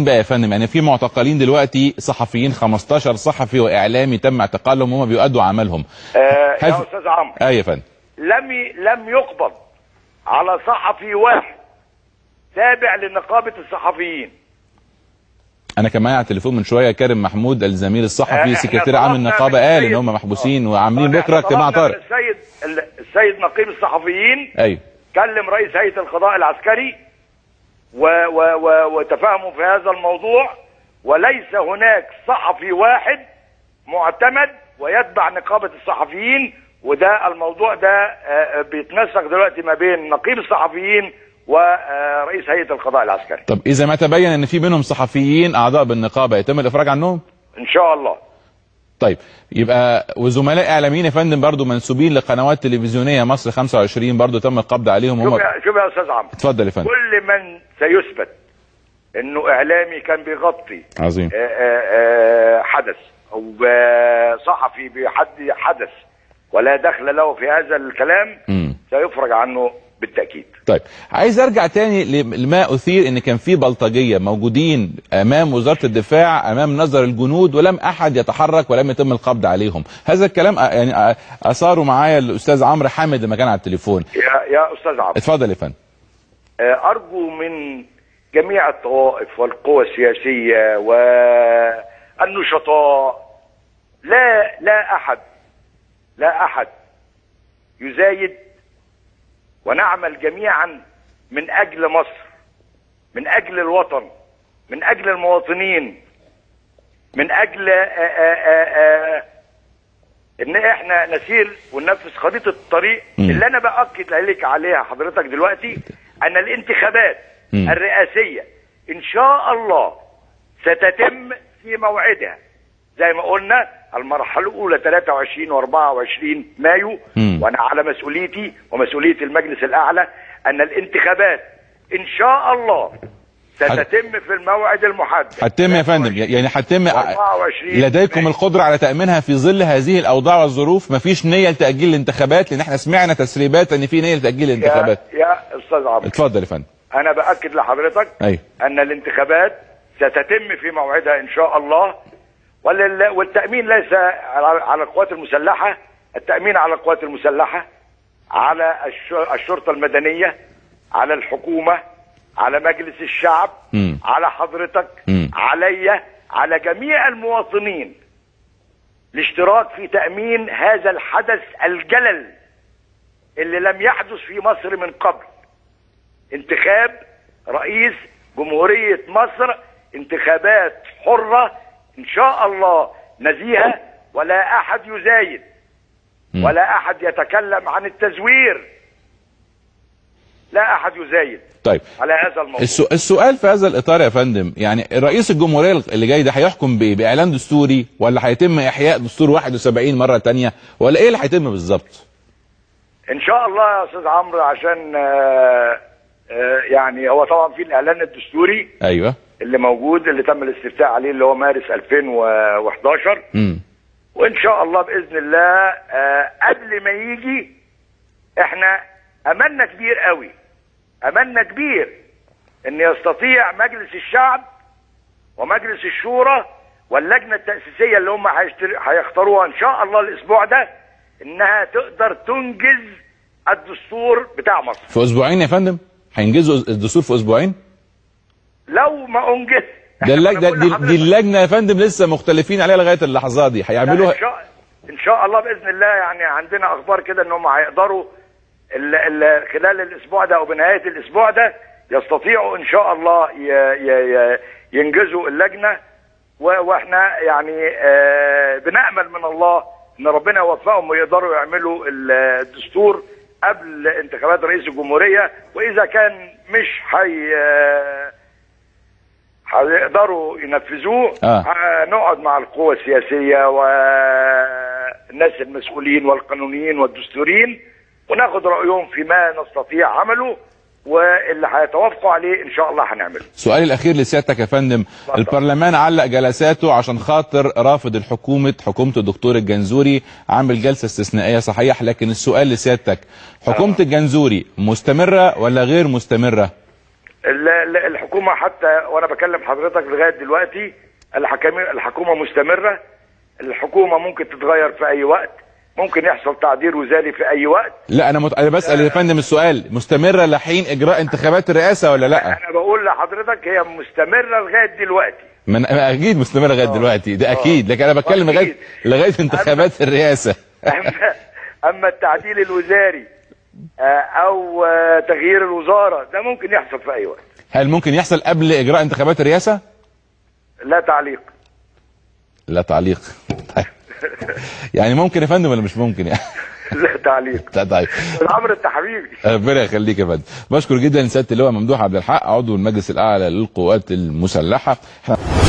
بقى يا فندم يعني في معتقلين دلوقتي صحفيين 15 صحفي واعلامي تم اعتقالهم وهم بيؤدوا عملهم آه يا هل- استاذ عمرو ايوه يا فندم لم ي- لم يقبض على صحفي واحد تابع لنقابه الصحفيين انا كان معايا على التليفون من شويه كريم محمود الزميل آه، الصحفي إحنا سكرتير عام طلبنا النقابه من قال ان السيد- هم محبوسين آه. وعاملين آه، بكره إحنا اجتماع طلبنا من طارئ السيد ال- السيد نقيب الصحفيين ايوه كلم رئيس هيئه القضاء العسكري و و و وتفاهموا في هذا الموضوع وليس هناك صحفي واحد معتمد ويتبع نقابه الصحفيين وده الموضوع ده آه، بيتنسق دلوقتي ما بين نقيب الصحفيين ورئيس هيئه القضاء العسكري طب اذا ما تبين ان في منهم صحفيين اعضاء بالنقابه يتم الافراج عنهم ان شاء الله طيب يبقى وزملاء اعلاميين يا فندم برضو منسوبين لقنوات تلفزيونيه مصر 25 برضو تم القبض عليهم شوف هم يا شوف يا استاذ عمرو اتفضل يا فندم كل من سيثبت انه اعلامي كان بيغطي عظيم آه، آه، آه، حدث او آه، صحفي بحد حدث ولا دخل له في هذا الكلام امم سيفرج عنه بالتاكيد طيب عايز ارجع تاني لما اثير ان كان في بلطجيه موجودين امام وزاره الدفاع امام نظر الجنود ولم احد يتحرك ولم يتم القبض عليهم هذا الكلام آه، يعني آه، اثاره معايا الاستاذ عمرو حامد لما كان على التليفون يا يا استاذ عمرو اتفضل يا فندم آه، ارجو من جميع الطوائف والقوى السياسيه والنشطاء لا لا احد لا احد يزايد ونعمل جميعا من اجل مصر من اجل الوطن من اجل المواطنين من اجل آآ آآ آآ ان احنا نسير وننفذ خريطه الطريق مم. اللي انا باكد لك عليها حضرتك دلوقتي ان الانتخابات مم. الرئاسيه ان شاء الله ستتم في موعدها زي ما قلنا المرحله الاولى 23 و24 مايو مم. وانا على مسؤوليتي ومسؤوليه المجلس الاعلى ان الانتخابات ان شاء الله ستتم في الموعد المحدد هتتم يا فندم يعني هتتم 24 لديكم مايو. القدره على تامينها في ظل هذه الاوضاع والظروف مفيش نيه لتاجيل الانتخابات لان احنا سمعنا تسريبات ان في نيه لتاجيل يا, الانتخابات يا استاذ عمرو اتفضل يا فندم انا باكد لحضرتك ايوه ان الانتخابات ستتم في موعدها ان شاء الله ولل- والتامين ليس على على القوات المسلحه التامين على القوات المسلحه على الش- الشرطه المدنيه على الحكومه على مجلس الشعب مم. على حضرتك مم. علي على جميع المواطنين الاشتراك في تامين هذا الحدث الجلل اللي لم يحدث في مصر من قبل انتخاب رئيس جمهورية مصر انتخابات حرة ان شاء الله نزيهة ولا احد يزايد مم. ولا احد يتكلم عن التزوير لا احد يزايد طيب على هذا الموضوع السو- السؤال في هذا الاطار يا فندم يعني رئيس الجمهوريه اللي جاي ده هيحكم بايه باعلان دستوري ولا هيتم احياء دستور 71 مره تانية ولا ايه اللي هيتم بالظبط ان شاء الله يا استاذ عمرو عشان آه، آه، يعني هو طبعا في الاعلان الدستوري ايوه اللي موجود اللي تم الاستفتاء عليه اللي هو مارس 2011 امم وان شاء الله باذن الله آه، قبل ما يجي احنا املنا كبير قوي املنا كبير ان يستطيع مجلس الشعب ومجلس الشورى واللجنه التاسيسيه اللي هم هيشتر- هيختاروها ان شاء الله الاسبوع ده انها تقدر تنجز الدستور بتاع مصر في اسبوعين يا فندم هينجزوا الدستور في اسبوعين لو ما انجز ده اللج... ده إحنا دي, بنقول دي لحضرتك- اللجنه يا فندم لسه مختلفين عليها لغايه اللحظه دي لا، هيعملوها ان شاء ان شاء الله باذن الله يعني عندنا اخبار كده ان هم هيقدروا ال... ال... خلال الاسبوع ده او بنهايه الاسبوع ده يستطيعوا ان شاء الله ي... ي... ي... ينجزوا اللجنه و... واحنا يعني آه بنامل من الله ان ربنا يوفقهم ويقدروا يعملوا ال- الدستور قبل انتخابات رئيس الجمهوريه واذا كان مش حي آه، هيقدروا ينفذوه آه. نقعد مع القوى السياسية والناس المسؤولين والقانونيين والدستوريين وناخد رأيهم فيما نستطيع عمله واللي هيتوافقوا عليه إن شاء الله هنعمله سؤالي الاخير لسيادتك يا فندم اتفضل. البرلمان علق جلساته عشان خاطر رافض الحكومه حكومه الدكتور الجنزوري عامل جلسه استثنائيه صحيح لكن السؤال لسيادتك حكومه آه. الجنزوري مستمره ولا غير مستمره ال- ال- الحكومه حتى وانا بكلم حضرتك لغايه دلوقتي الحكامي الحكومه مستمره الحكومه ممكن تتغير في اي وقت ممكن يحصل تعديل وزاري في اي وقت لا انا مت... انا بسال يا فندم السؤال مستمره لحين اجراء انتخابات الرئاسه ولا لا انا بقول لحضرتك هي مستمره لغايه دلوقتي من اكيد مستمره لغايه دلوقتي ده اكيد لكن انا بتكلم لغايه أكيد. لغايه انتخابات الرئاسه اما اما التعديل الوزاري آه، او آه، تغيير الوزاره ده ممكن يحصل في اي وقت هل ممكن يحصل قبل اجراء انتخابات الرئاسه لا تعليق لا تعليق طيب. يعني ممكن يا فندم ولا مش ممكن يعني لا تعليق طيب الامر انت حبيبي ربنا يخليك يا فندم بشكر جدا سياده اللواء ممدوح عبد الحق عضو المجلس الاعلى للقوات المسلحه